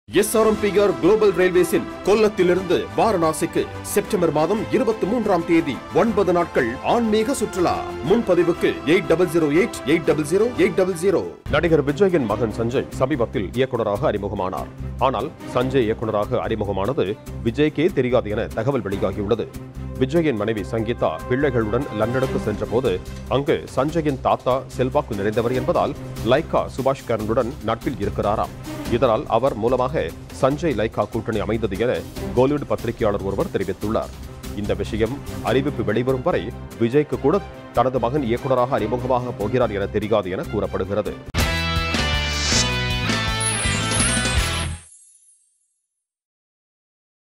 SRMPR global ரயில்வேஸின் கொல்லத்திலிருந்து வாரணாசிக்கு செப்டம்பர் மாதம் இருபத்தி மூன்றாம் தேதி ஒன்பது நாட்கள் ஆன்மீக சுற்றுலா முன்பதிவுக்கு eight double zero eight eight double zero eight double zero நடிகர் விஜயின் மகன் சஞ்சய் சமீபத்தில் இயக்குனராக அறிமுகமானார் ஆனால் சஞ்சய் இயக்குனராக அறிமுகமானது விஜய்க்கே தெரியாது என தகவல் வெளியாகியுள்ளது விஜயின் மனைவி சங்கீதா பிள்ளைகளுடன் லண்டனுக்கு சென்றபோது அங்கு சஞ்சயின் தாத்தா செல்வாக்கு நிறைந்தவர் என்பதால் லைக்கா சுபாஷ் கரனுடன் நட்பில் இருக்கிறாராம் இதனால் அவர் மூலமாக சஞ்சய் லைக்கா கூட்டணி அமைந்தது என கோலிவுட் பத்திரிகையாளர் ஒருவர் தெரிவித்துள்ளார் இந்த விஷயம் அறிவிப்பு வெளிவரும் வரை விஜய்க்கு கூட தனது மகன் இயக்குனராக அறிமுகமாக போகிறார் என தெரியாது என கூறப்படுகிறது